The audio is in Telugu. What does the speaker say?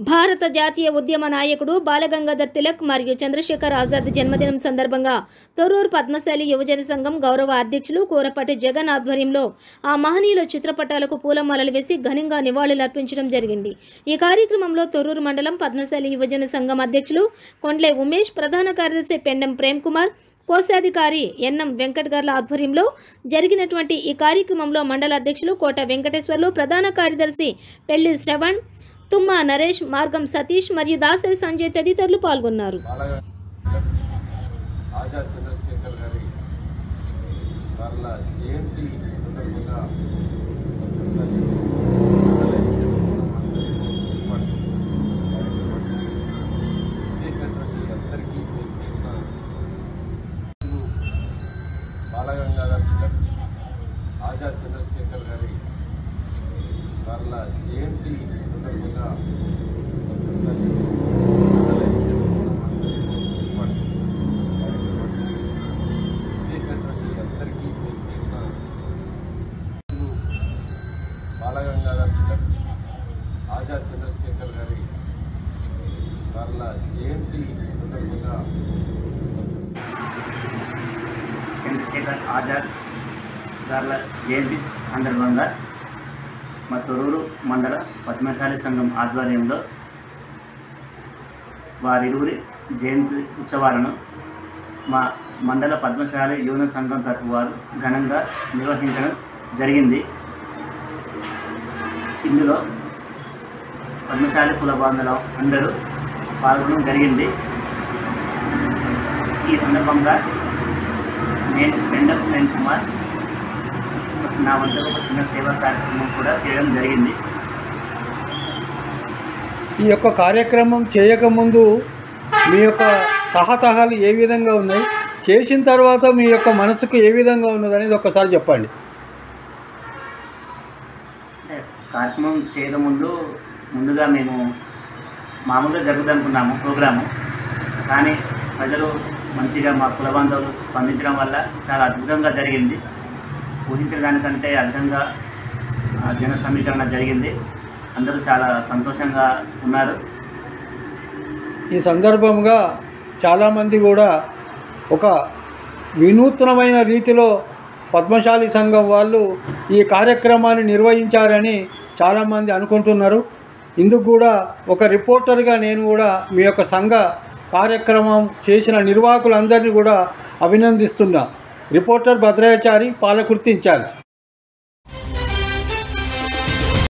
భారత జాతీయ ఉద్యమ నాయకుడు బాలగంగాధర్ తిలక్ మరియు చంద్రశేఖర్ ఆజాద్ జన్మదినం సందర్భంగా తొర్రూరు పద్మశాలి యువజన సంఘం గౌరవ అధ్యక్షులు కూరపాటి జగన్ ఆధ్వర్యంలో ఆ మహనీయుల చిత్రపటాలకు పూలమాలలు వేసి ఘనంగా నివాళులర్పించడం జరిగింది ఈ కార్యక్రమంలో తొర్రూరు మండలం పద్మశాలి యువజన సంఘం అధ్యక్షులు కొండ్లే ఉమేష్ ప్రధాన కార్యదర్శి పెండెం ప్రేమ్ కుమార్ కోశాధికారి ఎన్ఎం వెంకట్ గార్ల ఆధ్వర్యంలో జరిగినటువంటి ఈ కార్యక్రమంలో మండల అధ్యక్షులు కోట వెంకటేశ్వర్లు ప్రధాన కార్యదర్శి పెళ్లి శ్రవణ్ తుమ్మ నరేష్ మార్గం సతీష్ మరియు దాసరి సంజయ్ తదితరులు పాల్గొన్నారు బాలగా ఆజాద్ చంద్రశేఖర్ గారి వాళ్ళ జయంతి సందర్భంగా ఒకసారి చేసినటువంటి అందరికీ పేరున బాలగంగాధర్ తిలక్ ఆజాద్ చంద్రశేఖర్ గారి వాళ్ళ జయంతి సందర్భంగా ఒకసారి చేసినటువంటి అందరికీ పేరున బాలగంగాధర్ తిలక్ ఆజాద్ చంద్రశేఖర్ గారి వాళ్ళ జయంతి సందర్భంగా చంద్రశేఖర్ ఆజాద్ గార్ల జయంతి సందర్భంగా మా తొరూరు మండల పద్మశాలి సంఘం ఆధ్వర్యంలో వారిరువురి జయంతి ఉత్సవాలను మా మండల పద్మశాలి యువన సంఘం తరపు వారు ఘనంగా నిర్వహించడం జరిగింది ఇందులో పద్మశాలి కుల బాంధవం అందరూ పాల్గొనడం జరిగింది ఈ సందర్భంగా నేను పెండం ప్రేమ్ కుమార్ నా వద్ద ఒక చిన్న సేవా కార్యక్రమం కూడా చేయడం జరిగింది ఈ యొక్క కార్యక్రమం చేయకముందు మీ యొక్క తహతహాలు ఏ విధంగా ఉన్నాయి చేసిన తర్వాత మీ యొక్క మనసుకు ఏ విధంగా ఉన్నది అనేది ఒక్కసారి చెప్పండి అంటే కార్యక్రమం చేయడం ముందు ముందుగా మేము మామూలుగా జరుగుదనుకున్నాము ప్రోగ్రాము కానీ ప్రజలు మంచిగా మా కుల బాంధవులు స్పందించడం వల్ల చాలా అద్భుతంగా జరిగింది ఊహించిన దానికంటే అధికంగా ఆ, జన సమీకరణ జరిగింది అందరూ చాలా సంతోషంగా ఉన్నారు ఈ సందర్భంగా చాలామంది కూడా ఒక వినూత్నమైన రీతిలో పద్మశాలి సంఘం వాళ్ళు ఈ కార్యక్రమాన్ని నిర్వహించారని చాలామంది అనుకుంటున్నారు ఇందుకు కూడా ఒక రిపోర్టర్గా నేను కూడా మీ యొక్క సంఘ కార్యక్రమం చేసిన నిర్వాహకులందరినీ కూడా అభినందిస్తున్నా రిపోర్టర్ భద్రాచారి పాలకుర్తి ఇన్ఛార్జ్